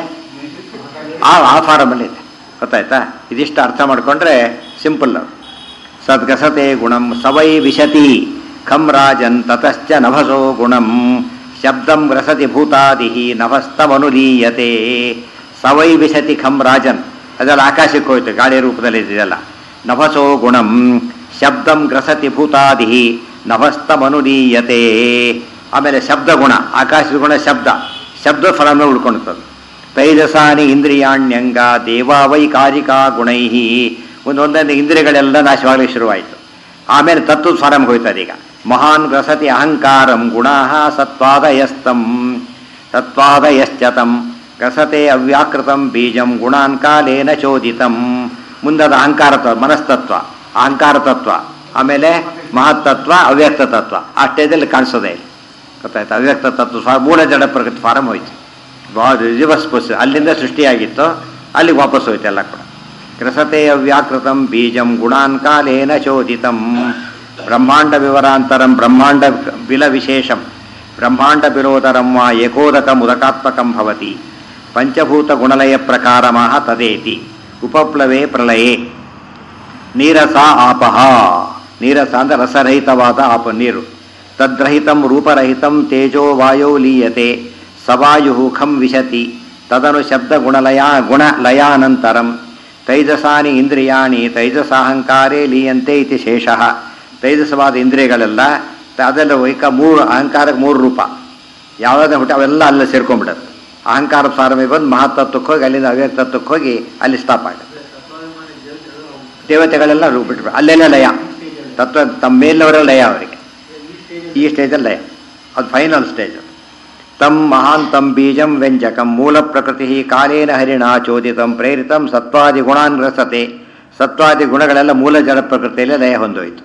ಆ ಆ ಫಾರಮಲ್ಲಿದೆ ಗೊತ್ತಾಯ್ತಾ ಇದಿಷ್ಟು ಅರ್ಥ ಮಾಡ್ಕೊಂಡ್ರೆ ಸಿಂಪಲ್ ಅದು ಸದ್ಗಸತೆ ಗುಣಂ ಸವೈ ವಿಶತಿ ಖಂ ರಾಜನ್ ತತಶ್ಚ ನಭಸೋ ಗುಣಂ ಶಬ್ದಂ ಗ್ರಸತಿ ಭೂತಾದಿ ನಭಸ್ತಮನುಲೀಯತೆ ಸವೈ ವಿಶತಿ ಖಂ ರಾಜನ್ ಅದೆಲ್ಲ ಆಕಾಶಕ್ಕೆ ಹೋಯ್ತು ಗಾಳಿ ರೂಪದಲ್ಲಿ ಇದೆಯಲ್ಲ ನಭಸೋ ಗುಣಂ ಶಬ್ದಂ ಗ್ರಸತಿ ಭೂತಾದಿ ನಭಸ್ತಮನುಲೀಯತೆ ಆಮೇಲೆ ಶಬ್ದ ಗುಣ ಆಕಾಶದ ಗುಣ ಶಬ್ದ ಶಬ್ದ ಫಲವನ್ನು ಉಳ್ಕೊಂಡಿರ್ತದೆ ತೈಜಸಾನಿ ಇಂದ್ರಿಯಾಣ್ಯಂಗ ದೇವಾವೈಕಾರಿಕಾ ಗುಣೈ ಒಂದೊಂದೊಂದು ಇಂದ್ರಿಯಗಳೆಲ್ಲ ನಾಶವಾಗಲಿಕ್ಕೆ ಶುರುವಾಯಿತು ಆಮೇಲೆ ತತ್ವದ ಫಾರಂ ಹೋಯ್ತದೆ ಈಗ ಮಹಾನ್ ಗ್ರಸತಿ ಅಹಂಕಾರಂ ಗುಣ ಸತ್ವಾದಯಸ್ತಂ ಸತ್ವಾದಯಶ್ಚತಂ ಗ್ರಸತೆ ಅವ್ಯಾಕೃತಂ ಬೀಜಂ ಗುಣಾನ್ ಕಾಲೇನ ಚೋದಿತಂ ಮುಂದದ ಅಹಂಕಾರ ತತ್ವ ಮನಸ್ತತ್ವ ಅಹಂಕಾರ ತತ್ವ ಆಮೇಲೆ ಮಹತ್ತತ್ವ ಅವ್ಯಕ್ತ ತತ್ವ ಆ ಸ್ಟೇಜಲ್ಲಿ ಕಾಣಿಸೋದೇ ಇಲ್ಲ ಗೊತ್ತಾಯ್ತು ಅವ್ಯಕ್ತ ತತ್ವ ಫಾ ಮೂಲ ಜಡ ಪ್ರಕೃತಿ ಫಾರಂ ಹೋಯ್ತು ರಿವರ್ಸ್ ಬಸ್ ಅಲ್ಲಿಂದ ಸೃಷ್ಟಿಯಾಗಿತ್ತು ಅಲ್ಲಿಗೆ ವಾಪಸ್ ಹೋಯ್ತು ಎಲ್ಲ ಕೂಡ ಗ್ರಸತೆ ಅವ್ಯಾಕೃತಂ ಬೀಜಂ ಗುಣಾನ್ ಕಾಲೇನ ಚೋದಿತಂ ಬ್ರಹ್ಮಾಂಡ ವಿವರಾಂತರಂ ಬ್ರಹ್ಮಾಂಡ ಬಿಲ ವಿಶೇಷಂ ಬ್ರಹ್ಮಾಂಡ ಬಿಲೋದರಂ ವಾ ಏಕೋದಕ ಮುದಕಾತ್ಮಕಂ ಭವತಿ ಪಂಚಭೂತ ಗುಣಲಯ ಪ್ರಕಾರಮಃ ತದೇತಿ ಉಪಪ್ಲವೇ ಪ್ರಳಯೇ ನೀರಸ ಆಪಹ ನೀರಸ ಅಂದ್ರೆ ರಸರಹಿತವಾದ ಆಪ ನೀರು ತದ್ರಹಿತಂ ರೂಪರಹಿತಂ ತೇಜೋ ವಾಯೋ ಲೀಯತೆ ಸವಾಯು ಖಂ ವಿಶತಿ ತದನು ಶಬ್ದ ಗುಣಲಯ ಗುಣಲಯಾನಂತರಂ ತೈಜಸಾನಿ ಇಂದ್ರಿಯಾಣಿ ತೈಜಸಾಹಂಕಾರೇ ಲೀಯಂತೆ ಇತಿ ಶೇಷಃ ತೈಜಸವಾದ ಇಂದ್ರಿಯಗಳೆಲ್ಲ ಅದೆಲ್ಲ ವೈಕ ಮೂರು ಅಹಂಕಾರಕ್ಕೆ ಮೂರು ರೂಪ ಯಾವುದಾದ್ರು ಹುಟ್ಟಿ ಅವೆಲ್ಲ ಅಲ್ಲೇ ಸೇರ್ಕೊಂಡ್ಬಿಡುತ್ತೆ ಅಹಂಕಾರ ಪ್ರಾರಂಭ ಬಂದು ಮಹತ್ತತ್ವಕ್ಕೆ ಹೋಗಿ ಅಲ್ಲಿಂದ ಅವ್ಯಕ್ತತ್ವಕ್ಕೆ ಹೋಗಿ ಅಲ್ಲಿ ಸ್ಟಾಪ್ ಆಗುತ್ತೆ ದೇವತೆಗಳೆಲ್ಲ ರು- ಬಿಟ್ಬಿಟ್ಟು ಅಲ್ಲೆಲ್ಲ ಲಯ ತತ್ವ ತಮ್ಮ ಮೇಲಿನವರೆಲ್ಲ ಲಯ ಅವರಿಗೆ ಈ ಸ್ಟೇಜಲ್ಲಿ ಲಯ ಅದು ಫೈನಲ್ ಸ್ಟೇಜ್ ತಂ ಮಹಾಂತಂ ಬೀಜಂ ವ್ಯಂಜಕಂ ಮೂಲ ಪ್ರಕೃತಿ ಕಾಲೇನ ಹರಿಣ ಚೋದಿತಂ ಪ್ರೇರಿತಂ ಸತ್ವಾದಿ ಗುಣಾನ್ ರಸತೆ ಸತ್ವಾದಿ ಗುಣಗಳೆಲ್ಲ ಮೂಲ ಜಡ ಪ್ರಕೃತಿಯಲ್ಲಿ ಲಯ ಹೊಂದೋಯ್ತು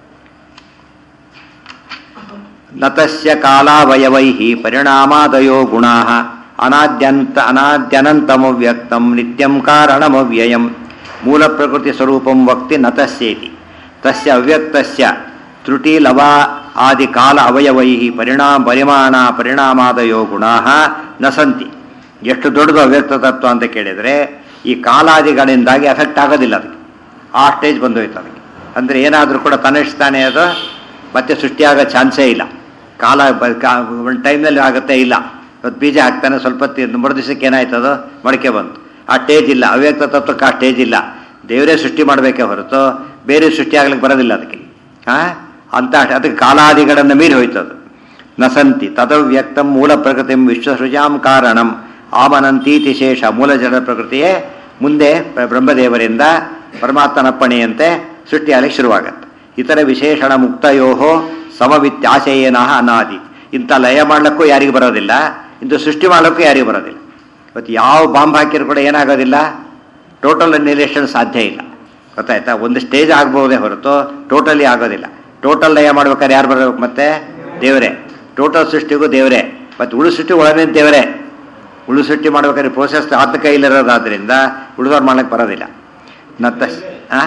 ನತಸ್ಯ ಕಾಲಾವಯವೈ ಪರಿಣಾಮಾದಯೋ ಗುಣಾ ಅನಾದ್ಯಂತ ಅನಾದ್ಯನಂತಮವ್ಯಕ್ತಂ ನಿತ್ಯಂ ಕಾರಣಮವ್ಯಯಂ ಮೂಲ ಪ್ರಕೃತಿ ಸ್ವರೂಪಂ ವಕ್ತಿ ನತಸ್ಯೇತಿ ತಸ್ಯ ಅವ್ಯಕ್ತಸ್ಯ ತ್ರುಟಿ ಲವ ಆದಿ ಕಾಲ ಅವಯವೈ ಪರಿಣಾಮ ಪರಿಮಾಣ ಪರಿಣಾಮಾದಯೋ ಗುಣಾ ನ ಸಂತಿ ಎಷ್ಟು ದೊಡ್ಡದು ಅವ್ಯಕ್ತ ತತ್ವ ಅಂತ ಕೇಳಿದರೆ ಈ ಕಾಲಾದಿಗಳಿಂದಾಗಿ ಎಫೆಕ್ಟ್ ಆಗೋದಿಲ್ಲ ಅದಕ್ಕೆ ಆ ಸ್ಟೇಜ್ ಬಂದೋಯ್ತು ಅದಕ್ಕೆ ಅಂದರೆ ಏನಾದರೂ ಕೂಡ ತನ್ನಿಸ್ತಾನೆ ಅದು ಮತ್ತೆ ಸೃಷ್ಟಿಯಾಗೋ ಚಾನ್ಸೇ ಇಲ್ಲ ಕಾಲ ಒಂದು ಟೈಮ್ನಲ್ಲಿ ಆಗುತ್ತೆ ಇಲ್ಲ ಇವತ್ತು ಬೀಜ ಹಾಕ್ತಾನೆ ಸ್ವಲ್ಪ ಮೂರು ದಿವಸಕ್ಕೆ ಏನಾಯ್ತದು ಮೊಳಕೆ ಬಂತು ಆ ಸ್ಟೇಜ್ ಇಲ್ಲ ಅವ್ಯಕ್ತ ತತ್ವಕ್ಕೆ ಆ ಸ್ಟೇಜ್ ಇಲ್ಲ ದೇವರೇ ಸೃಷ್ಟಿ ಮಾಡಬೇಕೇ ಹೊರತು ಬೇರೆ ಸೃಷ್ಟಿ ಆಗ್ಲಿಕ್ಕೆ ಬರೋದಿಲ್ಲ ಅದಕ್ಕೆ ಹಾಂ ಅಂತ ಅದಕ್ಕೆ ಕಾಲಾದಿಗಳನ್ನು ಮೀರಿ ಹೋಯ್ತದು ನಸಂತಿ ತದವ್ಯಕ್ತಂ ಮೂಲ ಪ್ರಕೃತಿ ವಿಶ್ವಸೃಜಾಂ ಕಾರಣಂ ಆಮನಂತೀತಿ ಶೇಷ ಮೂಲ ಜಡ ಪ್ರಕೃತಿಯೇ ಮುಂದೆ ಪ್ರ- ಬ್ರಹ್ಮದೇವರಿಂದ ಪರಮಾತ್ಮನಪ್ಪಣೆಯಂತೆ ಸೃಷ್ಟಿಯಾಗಲಿಕ್ಕೆ ಶುರುವಾಗತ್ತೆ ಇತರ ವಿಶೇಷಣ ಮುಕ್ತಯೋ ಸಮವಿತ್ಯಾಶಯೇನ ಅನಾದಿ ಇಂಥ ಲಯ ಮಾಡ್ಲಿಕ್ಕೂ ಯಾರಿಗೂ ಬರೋದಿಲ್ಲ ಇಂಥ ಸೃಷ್ಟಿ ಮಾಡ್ಲಿಕ್ಕೂ ಯಾರಿಗೂ ಬರೋದಿಲ್ಲ ಇವತ್ತು ಯಾವ ಬಾಂಬ್ ಹಾಕಿದ್ರು ಕೂಡ ಏನಾಗೋದಿಲ್ಲ ಟೋಟಲ್ ಅನ್ನಿಲೇಷನ್ ಸಾಧ್ಯ ಇಲ್ಲ ಗೊತ್ತಾಯ್ತಾ ಒಂದು ಸ್ಟೇಜ್ ಆಗ್ಬೋದೇ ಹೊರತು ಟೋಟಲಿ ಆಗೋದಿಲ್ಲ ಟೋಟಲ್ ಲಯ ಮಾಡ್ಬೇಕಾದ್ರೆ ಯಾರು ಬರಬೇಕು ಮತ್ತೆ ದೇವರೇ ಟೋಟಲ್ ಸೃಷ್ಟಿಗೂ ದೇವರೇ ಮತ್ತು ಉಳು ಸೃಷ್ಟಿ ಒಳಗಿನ ದೇವರೇ ಉಳು ಸೃಷ್ಟಿ ಮಾಡ್ಬೇಕಾದ್ರೆ ಪ್ರೋಸೆಸ್ ಆತ ಕೈಲಿರೋದಾದ್ರಿಂದ ಉಳಿದವ್ರು ಮಾಡ್ಲಿಕ್ಕೆ ಬರೋದಿಲ್ಲ ನತ್ತ ಆ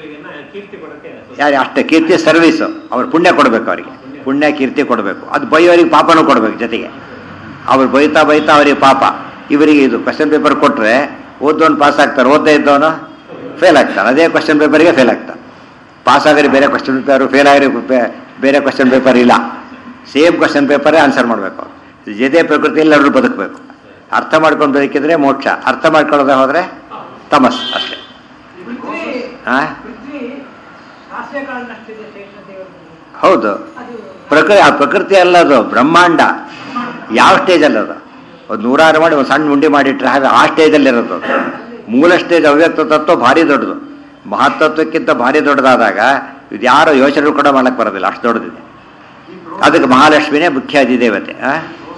ಯಾರು ಅಷ್ಟೇ ಕೀರ್ತಿ ಸರ್ವಿಸು ಅವ್ರು ಪುಣ್ಯ ಕೊಡಬೇಕು ಅವರಿಗೆ ಪುಣ್ಯ ಕೀರ್ತಿ ಕೊಡಬೇಕು ಅದು ಬೈಯೋರಿಗೆ ಪಾಪನೂ ಕೊಡಬೇಕು ಜೊತೆಗೆ ಅವ್ರು ಬೈತಾ ಬೈತಾ ಅವರಿಗೆ ಪಾಪ ಇವರಿಗೆ ಇದು ಕ್ವಶನ್ ಪೇಪರ್ ಕೊಟ್ಟರೆ ಓದೋನು ಪಾಸ್ ಆಗ್ತಾರೆ ಓದ್ದೇ ಇದ್ದವನು ಫೇಲ್ ಆಗ್ತಾನೆ ಅದೇ ಕ್ವಶನ್ ಪೇಪರಿಗೆ ಫೇಲ್ ಆಗ್ತಾನೆ ಪಾಸ್ ಆಗಿರಿ ಬೇರೆ ಕ್ವಶನ್ ಪೇಪರು ಫೇಲ್ ಆಗಿರಿ ಪೇ- ಬೇರೆ ಕ್ವಶನ್ ಪೇಪರ್ ಇಲ್ಲ ಸೇಮ್ ಕ್ವಶನ್ ಪೇಪರೇ ಆನ್ಸರ್ ಮಾಡಬೇಕು ಜದೇ ಪ್ರಕೃತಿಯಲ್ಲಿ ಎಲ್ಲರೂ ಬದುಕಬೇಕು ಅರ್ಥ ಮಾಡ್ಕೊಂಡು ಬದುಕಿದ್ರೆ ಮೋಕ್ಷ ಅರ್ಥ ಮಾಡ್ಕೊಳ್ಳೋದೇ ಹೋದರೆ ತಮಸ್ ಅಷ್ಟೇ ಹಾಂ ಪೃಥ್ವಿ ಹಾಸ್ಯಕಾಲನಷ್ಟಿದೆ ಶೇಷ ದೇವರು ಹೌದು ಅದು ಪ್ರಕೃತಿ ಆ ಪ್ರಕೃತಿ ಅಲ್ಲದು ಬ್ರಹ್ಮಾಂಡ ಯಾವ ಸ್ಟೇಜ್ ಅಲ್ಲದು ಒಂದು ನೂರಾರು ಮಾಡಿ ಒಂದು ಸಣ್ಣ ಉಂಡಿ ಮಾಡಿಟ್ರೆ ಹಾಗೆ ಆ ಸ್ಟೇಜಲ್ಲಿ ಇರೋದು ಅದು. ಮೂಲ ಸ್ಟೇಜ್ ಅವ್ಯಕ್ತ ತತ್ವ ಭಾರಿ ದೊಡ್ಡದು ಮಹತ್ತತ್ವಕ್ಕಿಂತ ಭಾರಿ ದೊಡ್ಡದಾದಾಗ ಇದು ಯಾರು ಯೋಚನೆ ಕೂಡ ಮಾಡಕ್ಕೆ ಬರೋದಿಲ್ಲ ಅಷ್ಟು ದೊಡ್ಡದಿದೆ ಅದಕ್ಕೆ ಮಹಾಲಕ್ಷ್ಮಿನೇ ಮುಖ್ಯ ಅಧಿದೇವತೆ ಆ?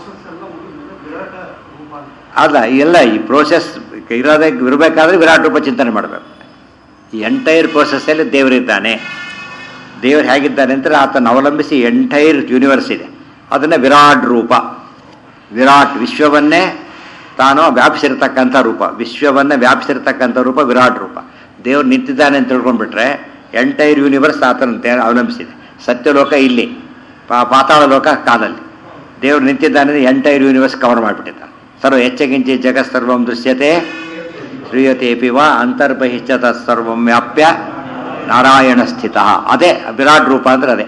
ಅಲ್ಲ ಎಲ್ಲ ಈ ಪ್ರೋಸೆಸ್ ಇರೋದೇ ಇರಬೇಕಾದ್ರೆ ವಿರಾಟ್ ರೂಪ ಚಿಂತನೆ ಮಾಡಬೇಕು ಈ ಎಂಟೈರ್ ಪ್ರೋಸೆಸ್ಸಲ್ಲಿ ದೇವರಿದ್ದಾನೆ ದೇವರು ಹೇಗಿದ್ದಾನೆ ಅಂದರೆ ಆತನ ಅವಲಂಬಿಸಿ ಎಂಟೈರ್ ಯೂನಿವರ್ಸ್ ಇದೆ ಅದನ್ನು ವಿರಾಟ್ ರೂಪ ವಿರಾಟ್ ವಿಶ್ವವನ್ನೇ ತಾನು ವ್ಯಾಪಿಸಿರ್ತಕ್ಕಂಥ ರೂಪ ವಿಶ್ವವನ್ನೇ ವ್ಯಾಪಿಸಿರ್ತಕ್ಕಂಥ ರೂಪ ವಿರಾಟ್ ರೂಪ ದೇವ್ರು ನಿಂತಿದ್ದಾನೆ ಅಂತ ತಿಳ್ಕೊಂಡ್ಬಿಟ್ರೆ ಎಂಟೈರ್ ಯೂನಿವರ್ಸ್ ಆತನ ಅವಲಂಬಿಸಿದೆ ಸತ್ಯಲೋಕ ಇಲ್ಲಿ ಪಾ- ಪಾತಾಳ ಲೋಕ ಕಾಲಲ್ಲಿ ದೇವ್ರು ನಿಂತಿದ್ದಾನೆ ಎಂಟೈರ್ ಯೂನಿವರ್ಸ್ ಕವರ್ ಮಾಡಿಬಿಟ್ಟಿದ್ದಾನೆ ಸರ್ವ ಹೆಚ್ಚಗಿಂಚಿ ಜಗತ್ ಸರ್ವಂ ದೃಶ್ಯತೆ ಶ್ರೀಯತೇಪಿ ವಾ ಅಂತರ್ಬಹಿಶ್ಚ ತತ್ಸರ್ವಂ ವ್ಯಾಪ್ಯ ನಾರಾಯಣ ಸ್ಥಿತ ಅದೇ ವಿರಾಟ್ ರೂಪ ಅಂದ್ರೆ ಅದೇ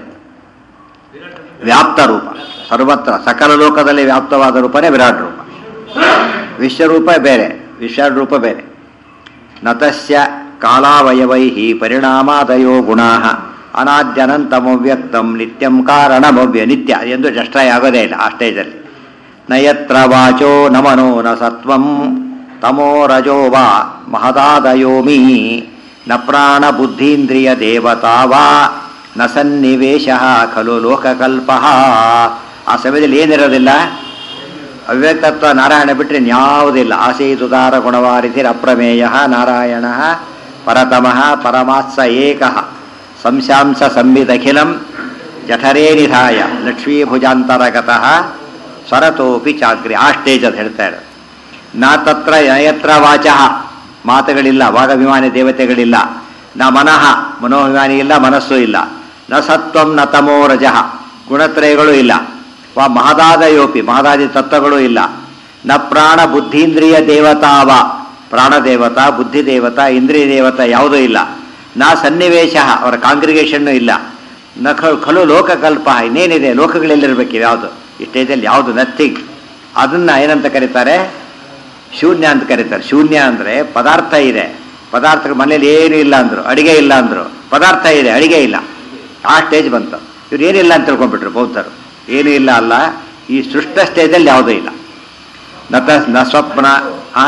ವ್ಯಾಪ್ತ ರೂಪ ಸರ್ವತ್ರ ಸಕಲ ಲೋಕದಲ್ಲಿ ವ್ಯಾಪ್ತವಾದ ರೂಪನೇ ವಿರಾಟ್ ರೂಪ ವಿಶ್ವರೂಪ ಬೇರೆ ವಿಶ್ವರೂಪ ರೂಪ ಬೇರೆ ನತಸ್ಯ ಕಾಲಾವಯವೈ ಪರಿಣಾಮಾದಯೋ ಗುಣಾ ಅನಾದ್ಯನಂತಮವ್ಯಕ್ತಂ ನಿತ್ಯಂ ಕಾರಣಮವ್ಯ ನಿತ್ಯ ಎಂದು ಜಸ್ಟ್ರಾಯ್ ಆಗೋದೇ ಇಲ್ಲ ಆ ಸ್ಟೇಜಲ್ಲಿ ನಯತ್ರ ವಾಚೋ ನಮನೋ ನ ಸತ್ವಂ ತಮೋ ರಜೋ ವಾ ಮಹದಾದಯೋಮಿ ನ ಪ್ರಾಣ ಬುದ್ಧೀಂದ್ರಿಯ ದೇವತಾ ವಾ ನ ಸನ್ನಿವೇಶ ಖಲು ಲೋಕಕಲ್ಪ ಆ ಸಮಯದಲ್ಲಿ ಏನಿರೋದಿಲ್ಲ ಅವ್ಯಕ್ತತ್ವ ನಾರಾಯಣ ಬಿಟ್ಟರೆ ಇನ್ಯಾವುದಿಲ್ಲ ಆಸೀದುದಾರ ಗುಣವಾರಿಧಿರ್ ಅಪ್ರಮೇಯ ನಾರಾಯಣ ಪರತಮಃ ಪರಮಾತ್ಸ ಏಕಃ ಸಂಶಾಂಸ ಸಂವಿದಖಿಲಂ ಜಠರೇ ನಿಧಾಯ ಲಕ್ಷ್ಮೀಭುಜಾಂತರಗತಃ ಸ್ವರತೋಪಿ ಚಾಗ್ರಿ ಆ ಸ್ಟೇಜ್ ಅದು ಹೇಳ್ತಾ ಇರೋದು ನಾ ತತ್ರ ಯತ್ರ ವಾಚಃ ಮಾತುಗಳಿಲ್ಲ ವಾಗಭಿಮಾನಿ ದೇವತೆಗಳಿಲ್ಲ ನ ಮನಃ ಮನೋಭಿಮಾನಿ ಇಲ್ಲ ಮನಸ್ಸು ಇಲ್ಲ ನ ಸತ್ವಂ ನ ತಮೋ ರಜಃ ಗುಣತ್ರಯಗಳು ಇಲ್ಲ ವಾ ಮಹದಾದಯೋಪಿ ಮಹದಾದಿ ತತ್ವಗಳು ಇಲ್ಲ ನ ಪ್ರಾಣ ಬುದ್ಧೀಂದ್ರಿಯ ದೇವತಾವ ಪ್ರಾಣದೇವತಾ ಬುದ್ಧಿದೇವತಾ ಇಂದ್ರಿಯ ದೇವತಾ ಯಾವುದೂ ಇಲ್ಲ ನಾ ಸನ್ನಿವೇಶ ಅವರ ಕಾಂಗ್ರಿಗೇಷನ್ನು ಇಲ್ಲ ನ ಖ- ಖಲು ಲೋಕಕಲ್ಪ ಇನ್ನೇನಿದೆ ಲೋಕಗಳೆಲ್ಲಿರ್ಬೇಕು ಯಾವುದು ಈ ಸ್ಟೇಜಲ್ಲಿ ಯಾವುದು ನಥಿಂಗ್ ಅದನ್ನ ಏನಂತ ಕರೀತಾರೆ ಶೂನ್ಯ ಅಂತ ಕರೀತಾರೆ ಶೂನ್ಯ ಅಂದರೆ ಪದಾರ್ಥ ಇದೆ ಪದಾರ್ಥಗಳ ಮನೇಲಿ ಏನೂ ಇಲ್ಲ ಅಂದರು ಅಡಿಗೆ ಇಲ್ಲ ಅಂದರು ಪದಾರ್ಥ ಇದೆ ಅಡಿಗೆ ಇಲ್ಲ ಆ ಸ್ಟೇಜ್ ಬಂತು ಇವ್ರು ಏನಿಲ್ಲ ಅಂತ ತಿಳ್ಕೊಂಡ್ಬಿಟ್ರು ಬೌದ್ಧರು ಏನೂ ಇಲ್ಲ ಅಲ್ಲ ಈ ಸೃಷ್ಟ ಸ್ಟೇಜಲ್ಲಿ ಯಾವುದೂ ಇಲ್ಲ ನತ ನ ಸ್ವಪ್ನ ಆ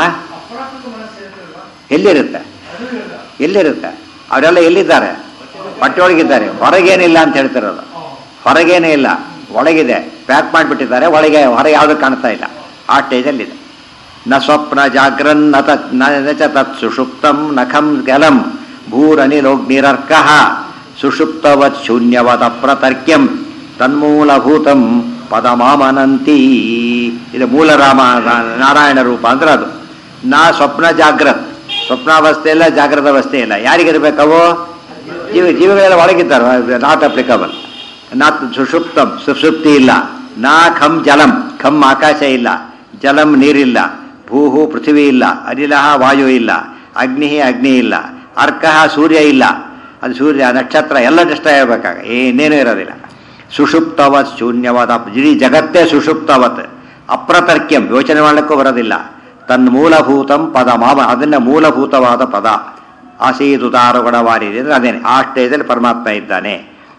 ಎಲ್ಲಿರುತ್ತೆ ಎಲ್ಲಿರುತ್ತೆ ಅವರೆಲ್ಲ ಎಲ್ಲಿದ್ದಾರೆ ಹೊಟ್ಟೆ ಒಳಗಿದ್ದಾರೆ ಹೊರಗೇನಿಲ್ಲ ಅಂತ ಹೇಳ್ತಿರೋದು ಹೊರಗೇನೇ ಇಲ್ಲ ಒಳಗಿದೆ ಪ್ಯಾಕ್ ಮಾಡಿಬಿಟ್ಟಿದ್ದಾರೆ ಒಳಗೆ ಹೊರಗೆ ಯಾವುದು ಕಾಣ್ತಾ ಇಲ್ಲ ಆ ಸ್ಟೇಜಲ್ಲಿದೆ ನ ಸ್ವಪ್ನ ಜಾಗ್ರನ್ ನ ತತ್ ನ ನ ಚ ತತ್ ಸುಷುಪ್ತಂ ನಖಂ ಗಲಂ ಭೂರನಿಲೋಗ್ನಿರರ್ಕ ಸುಷುಪ್ತವತ್ ಶೂನ್ಯವದ ಪ್ರತರ್ಕ್ಯಂ ತನ್ಮೂಲಭೂತಂ ಪದಮಾಮನಂತಿ ಇದು ಮೂಲ ರಾಮ ನಾರಾಯಣ ರೂಪ ಅಂದ್ರೆ ಅದು ನಾ ಸ್ವಪ್ನ ಜಾಗ್ರತ್ ಸ್ವಪ್ನಾವಸ್ಥೆ ಇಲ್ಲ ಜಾಗ್ರತ ಅವಸ್ಥೆ ಇಲ್ಲ ಯಾರಿಗಿರ್ಬೇಕವು ಜೀವ ಜೀವಿಗಳೆಲ್ಲ ಒಳಗಿದ್ದಾರೆ ನಾಟ್ ಅಪ್ಲಿಕಬಲ್ ನಾಟ್ ಸುಷುಪ್ತಂ ಸುಷುಪ್ತಿ ಇಲ್ಲ ನಾ ಖಂ ಜಲಂ ಖಂ ಆಕಾಶ ಇಲ್ಲ ಜಲಂ ನೀರಿಲ್ಲ ಭೂಹು ಪೃಥ್ವಿ ಇಲ್ಲ ಅನಿಲಃ ವಾಯು ಇಲ್ಲ ಅಗ್ನಿ ಅಗ್ನಿ ಇಲ್ಲ ಅರ್ಕಃ ಸೂರ್ಯ ಇಲ್ಲ ಅದು ಸೂರ್ಯ ನಕ್ಷತ್ರ ಎಲ್ಲ ಡಿಸ್ಟ್ರಾಯ್ ಆಗಬೇಕಾಗ ಏನೇನೂ ಇರೋದಿಲ್ಲ ಸುಷುಪ್ತವತ್ ಶೂನ್ಯವಾದ ಇಡೀ ಜಗತ್ತೇ ಸುಷುಪ್ತವತ್ ಅಪ್ರತರ್ಕ್ಯಂ ಯೋಚನೆ ಮಾಡಲಿಕ್ಕೂ ಬರೋದಿಲ್ಲ ತನ್ನ ಮೂಲಭೂತಂ ಪದ ಮಾಮ ಅದನ್ನ ಮೂಲಭೂತವಾದ ಪದ ಆಸೀದುದಾರ ಗುಣವಾರಿದೆ ಅಂದ್ರೆ ಅದೇನೆ ಆ ಸ್ಟೇಜಲ್ಲಿ ಪರಮಾತ್ಮ ಇದ್ದಾನೆ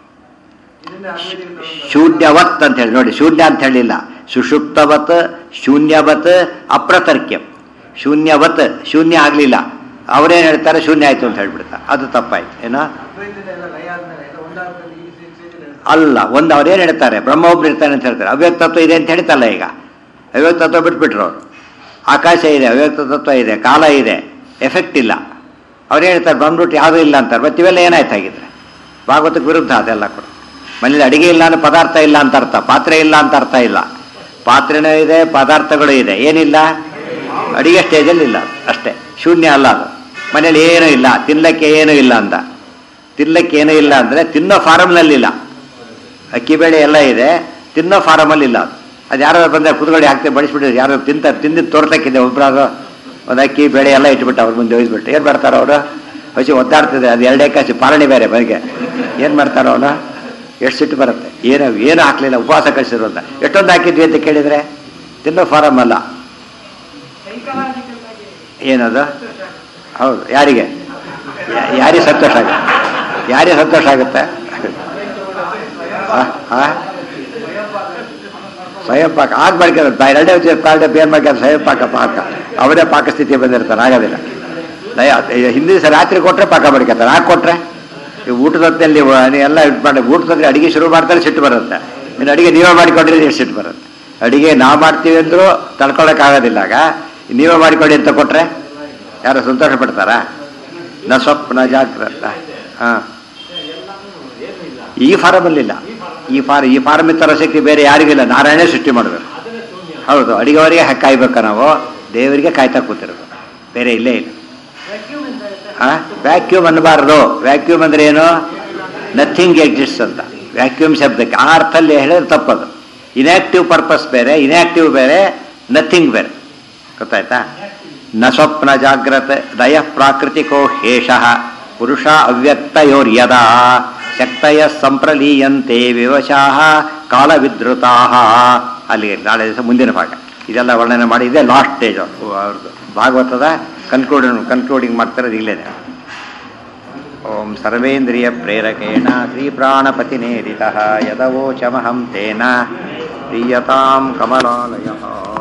ಶೂನ್ಯವತ್ ಅಂತ ಹೇಳಿ ನೋಡಿ ಶೂನ್ಯ ಅಂತ ಹೇಳಿಲ್ಲ ಸುಷುಪ್ತವತ್ ಶೂನ್ಯವತ್ ಅಪ್ರತರ್ಕ್ಯಂ ಶೂನ್ಯವತ್ ಶೂನ್ಯ ಆಗಲಿಲ್ಲ ಅವರೇನು ಹೇಳ್ತಾರೆ ಶೂನ್ಯ ಆಯ್ತು ಅಂತ ಹೇಳ್ಬಿಡ್ತಾರೆ ಅದು ತಪ್ಪಾಯ್ತು ಏನೋ ಅಲ್ಲ ಒಂದು ಅವ್ರೇನು ಹೇಳ್ತಾರೆ ಬ್ರಹ್ಮ ಒಬ್ರು ಇರ್ತಾನೆ ಅಂತ ಹೇಳ್ತಾರೆ ಅವ್ಯಕ್ತ ತತ್ವ ಇದೆ ಅಂತ ಹೇಳ್ತಲ್ಲ ಈಗ ಅವ್ಯಕ್ತ ತತ್ವ ಬಿಟ್ಬಿಟ್ರು ಅವರು ಆಕಾಶ ಇದೆ ಅವ್ಯಕ್ತ ತತ್ವ ಇದೆ ಕಾಲ ಇದೆ ಎಫೆಕ್ಟ್ ಇಲ್ಲ ಅವ್ರು ಹೇಳ್ತಾರೆ ಬ್ರಹ್ಮರುಟ್ ಯಾವುದೂ ಇಲ್ಲ ಅಂತಾರೆ ಮತ್ತೆ ಇವೆಲ್ಲ ಏನಾಯ್ತು ಹಾಗಿದ್ರೆ ಭಾಗವತಕ್ಕೆ ವಿರುದ್ಧ ಅದೆಲ್ಲ ಕೂಡ ಮನೇಲಿ ಅಡಿಗೆ ಇಲ್ಲ ಅಂದ್ರೆ ಪದಾರ್ಥ ಇಲ್ಲ ಅಂತ ಅರ್ಥ ಪಾತ್ರೆ ಇಲ್ಲ ಅಂತ ಅರ್ಥ ಇಲ್ಲ ಪಾತ್ರೆನೂ ಇದೆ ಪದಾರ್ಥಗಳು ಇದೆ ಏನಿಲ್ಲ ಅಡಿಗೆ ಸ್ಟೇಜಲ್ಲಿ ಇಲ್ಲ ಅಷ್ಟೇ ಶೂನ್ಯ ಅಲ್ಲ ಅದು ಮನೇಲಿ ಏನೂ ಇಲ್ಲ ತಿನ್ನಕ್ಕೆ ಏನೂ ಇಲ್ಲ ಅಂದ ತಿನ್ನಕ್ಕೆ ಏನೂ ಇಲ್ಲ ಅಂದರೆ ತಿನ್ನೋ ಫಾರಮ್ನಲ್ಲಿಲ್ಲ ಅಕ್ಕಿ ಬೇಳೆ ಎಲ್ಲ ಇದೆ ತಿನ್ನೋ ಫಾರಮಲ್ಲಿ ಇಲ್ಲ ಅದು ಅದು ಯಾರು ಬಂದರೆ ಕುದುಗಡೆ ಹಾಕ್ತಾರೆ ಬಡಿಸ್ಬಿಟ್ಟು ಯಾರು ತಿಂತಾರೆ ತಿಂದಿದ್ದು ತೋರ್ಸಕ್ಕಿದೆ ಒಬ್ಬರಾದ್ರು ಒಂದು ಅಕ್ಕಿ ಬೇಳೆ ಎಲ್ಲ ಇಟ್ಬಿಟ್ಟು ಅವ್ರ ಮುಂದೆ ಒಯ್ದ್ಬಿಟ್ಟು ಏನು ಮಾಡ್ತಾರೆ ಅವರು ಹಸಿ ಒದ್ದಾಡ್ತಿದೆ ಅದು ಎರಡೇ ಕಾಸು ಪಾಲನೆ ಬೇರೆ ಬರಿಗೆ ಏನು ಮಾಡ್ತಾರೋ ಅವನು ಎಷ್ಟು ಸಿಟ್ಟು ಬರುತ್ತೆ ಏನು ಏನು ಹಾಕಲಿಲ್ಲ ಉಪವಾಸ ಕಳಿಸಿದ್ರು ಅಂತ ಎಷ್ಟೊಂದು ಹಾಕಿದ್ವಿ ಅಂತ ಕೇಳಿದರೆ ತಿನ್ನೋ ಫಾರಮ್ ಅಲ್ಲ ಸೈಕಲಾಜಿಕಲ್ ಆಗಿ ಏನದು ಹೌದು ಯಾರಿಗೆ ಯಾ- ಯಾರಿಗೆ ಸಂತೋಷ ಆಗುತ್ತೆ ಯಾರಿಗೆ ಸಂತೋಷ ಆಗುತ್ತೆ ಆ? ಆ? ಸ್ವಯಂ ಪಾಕ ಆಗ ಮಾಡ್ಕೊಂಡು ಎರಡೇ ಕಾಲ್ಡೆ ಬೇರ್ ಮಾಡ್ಕೊಂಡು ಸ್ವಯಂ ಪಾಕ ಪಾಕ ಅವರೇ ಪಾಕಸ್ಥಿತಿ ಬಂದಿರ್ತಾರೆ ಆಗೋದಿಲ್ಲ ಲಯ ಹಿಂದಿನ ದಿವಸ ರಾತ್ರಿ ಕೊಟ್ಟರೆ ಪಾಕ ಮಾಡ್ಕೊತಾರೆ ಹಾಕಿ ಕೊಟ್ರೆ ಈ ಊಟದ ಹೊತ್ತಲ್ಲಿ ವ- ನೀವು ಎಲ್ಲ ಇದು ಮಾಡಿ ಊಟದ ಹೊತ್ತಿಗೆ ಅಡಿಗೆ ಶುರು ಮಾಡ್ತಾರೆ ಸಿಟ್ಟು ಬರುತ್ತೆ ಇನ್ನು ಅಡಿಗೆ ನೀವೇ ಮಾಡಿಕೊಂಡ್ರೆ ಎಷ್ಟು ಸಿಟ್ಟು ಬರುತ್ತೆ ಅಡಿಗೆ ನಾವು ಮಾಡ್ತೀವಿ ಅಂದರೂ ತಡ್ಕೊಳಕ್ಕಾಗೋದಿಲ್ಲ ಆಗ ನೀವೇ ಮಾಡಿಕೊಡಿ ಅಂತ ಕೊಟ್ರೆ ಯಾರು ಸಂತೋಷ ಪಡ್ತಾರಾ ನ ಸ್ವಪ್ನ ಜಾಗ್ರತ ಹಾಂ ಈ ಫಾರಮಲ್ಲಿಲ್ಲ ಈ ಫಾರ್ ಈ ಫಾರಮ್ ಇತ್ತರ ಶಕ್ತಿ ಬೇರೆ ಯಾರಿಗಿಲ್ಲ ನಾರಾಯಣ ಸೃಷ್ಟಿ ಮಾಡಬೇಕು ಹೌದು ಅಡಿಗೆವರಿಗೆ ಹಾಕಿ ಕಾಯ್ಬೇಕು ನಾವು ದೇವರಿಗೆ ಕಾಯ್ತಾ ಕೂತಿರೋದು ಬೇರೆ ಇಲ್ಲೇ ಇಲ್ಲ ವ್ಯಾಕ್ಯೂಮ್ ಅಂತ ಇರುತ್ತೆ. ಆ ವ್ಯಾಕ್ಯೂಮ್ ಅನ್ನಬಾರದು ವ್ಯಾಕ್ಯೂಮ್ ಅಂದ್ರೆ ಏನು ನಥಿಂಗ್ ಎಕ್ಸಿಸ್ಟ್ ಅಂತ ವ್ಯಾಕ್ಯೂಮ್ ಶಬ್ದಕ್ಕೆ ಆ ಅರ್ಥಲ್ಲಿ ಹೇಳಿದ್ರೆ ತಪ್ಪದು ಇನ್ಯಾಕ್ಟಿವ್ ಪರ್ಪಸ್ ಬೇರೆ ಇನ್ಯಾಕ್ಟಿವ್ ಬೇರೆ ನಥಿಂಗ್ ಬೇರೆ ಗೊತ್ತಾಯ್ತಾ ನ ಸ್ವಪ್ನ ಜಾಗ್ರತೆ ದಯ ಪ್ರಾಕೃತಿಕೋ ಹೇಷ ಪುರುಷ ಅವ್ಯಕ್ತಯೋರ್ಯದಾ ಶಕ್ತಯ ಸಂಪ್ರಲೀಯಂತೆ ವಿವಶಾಹ ಕಾಲವಿದ್ರುತಾ ಅಲ್ಲಿ ನಾಳೆ ದಿವಸ ಮುಂದಿನ ಭಾಗ ಇದೆಲ್ಲ ವರ್ಣನೆ ಮಾಡಿ ಇದೆ ಲಾಸ್ಟ್ ಸ್ಟೇಜ್ ಅವ್ರದ್ದು ಭಾಗವತದ ಕನ್ಕ್ಲೂಡಿಂಗ್ ಕನ್ಕ್ಲೂಡಿಂಗ್ ಮಾಡ್ತಾರೆ ಇಲ್ಲೇನೆ ಓಂ ಸರ್ವೇಂದ್ರಿಯ ಪ್ರೇರಕೇಣ ಶ್ರೀ ಪ್ರಾಣಪತಿನೇರಿತ ಯದವೋಚಮಹಂ ತೇನ ಪ್ರೀಯತಾಂ ಕಮಲಾಲಯ